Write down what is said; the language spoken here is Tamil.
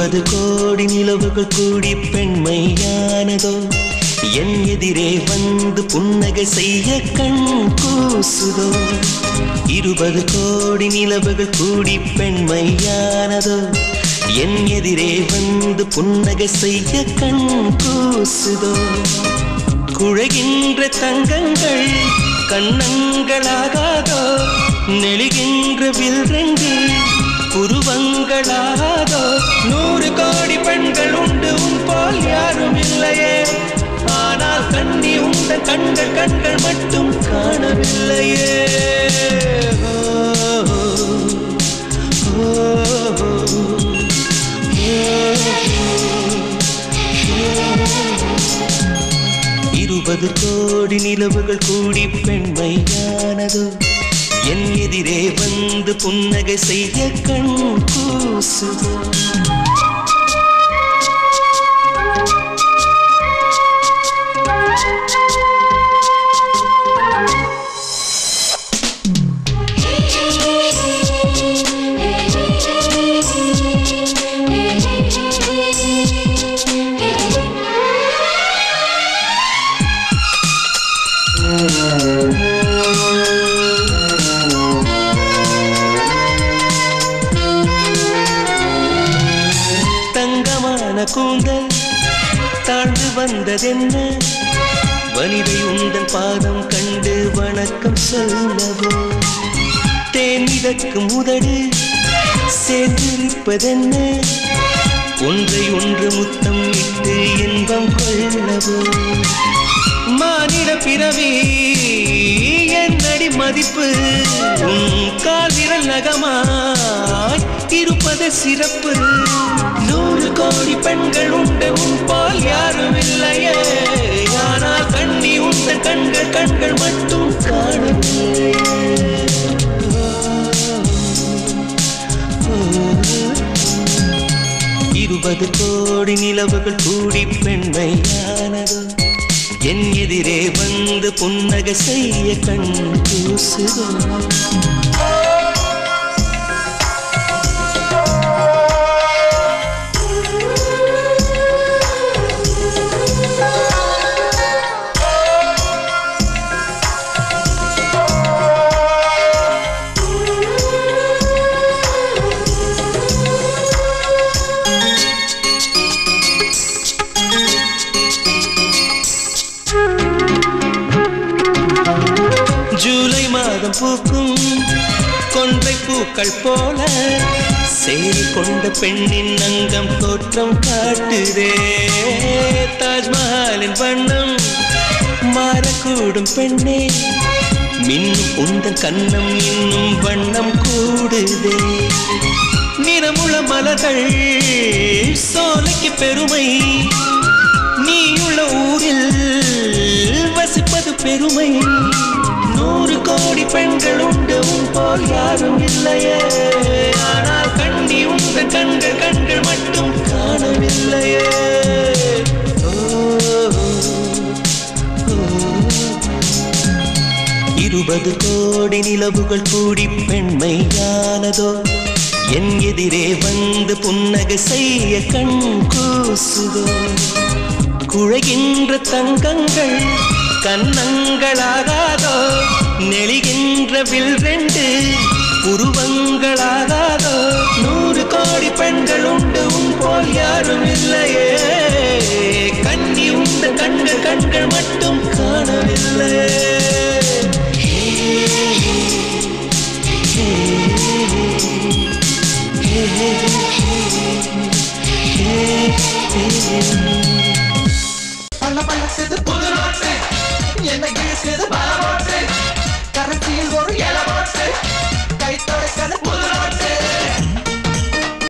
இருபது கோடி நிலவுகள் கூடி பெண்மையானதோ என் எதிரே வந்து புன்னகை செய்ய கண் கூசுதோ இருபது கோடி நிலவுகள் கூடி பெண்மையானதோ என் எதிரே வந்து புன்னகை செய்ய கண் கூசுதோ குழைகின்ற தங்கங்கள் கண்ணங்களாகாதோ நெழுகின்ற வில் ரெண்டு புருவங்களாகாதோ நூறு கோடி பெண்கள் உண்டு உன் போல் யாரும் இல்லையே ஆனால் கண்ணி உண்ட கண்கள் கண்கள் மட்டும் காணவில்லையே ஓ, ஓ, ஓ, இருபது கோடி நிலவுகள் கூடி பெண்மையானதோ என் எதிரே வந்து புன்னகை செய்ய கண் கூசுதோ தங்கமான கூந்தல் தாழ்ந்து வந்ததென்ன வனிதை உந்தன் பாதம் கண்டு வணக்கம் சொல்லவோ தேன் மிதக்கும் உதடு சேர்ந்திருப்பதென்ன ஒன்றை ஒன்று முத்தம் இட்டு இன்பம் கொள்ளவோ மானிட பிறவி என்னடி மதிப்பு உன் கால் விரல் நகமாய் இருப்பது சிறப்பு நூறு கோடி பெண்கள் உண்டு உன் போல் யாரும் இல்லையே ஆனால் கண்ணி உண்ட கண்கள் கண்கள் மட்டும் காணவில்லையே இருபது கோடி நிலவுகள் கூடி பெண்மையானதோ என் எதிரே வந்து புன்னகை செய்ய கண் கூசுதோ ஜூலை மாதம் பூக்கும் கொன்றை பூக்கள் போல சேரி கொண்ட பெண்ணின் அங்கம் தோற்றம் காட்டுதே தாஜ்மஹாலின் வண்ணம் மாறக்கூடும் பெண்ணே மின்னும் உந்தன் கண்ணம் இன்னும் வண்ணம் கூடுதே நிறமுள்ள மலர்கள் சோலைக்கு பெருமை நீயுள்ள ஊரில் வசிப்பது பெருமை நூறு கோடி பெண்கள் உண்டு உன் போல் யாரும் இல்லையே ஆனால் கண்ணி உங்க கண்கள் கண்கள் மட்டும் காணவில்லையே ஓ, ஓ. இருபது கோடி நிலவுகள் கூடி பெண்மையானதோ என் எதிரே வந்து புன்னகை செய்ய கண் கூசுதோ குழைகின்ற தங்கங்கள் கன்னங்களாகாதோ நெளிகின்ற வில் ரெண்டு உருவங்களாகாதோ நூறு கோடி பெண்கள் உண்டு உன் போல் யாரும் இல்லையே கண்ணி உண்ட கண்கள் கண்கள் மட்டும் காணவில்லையே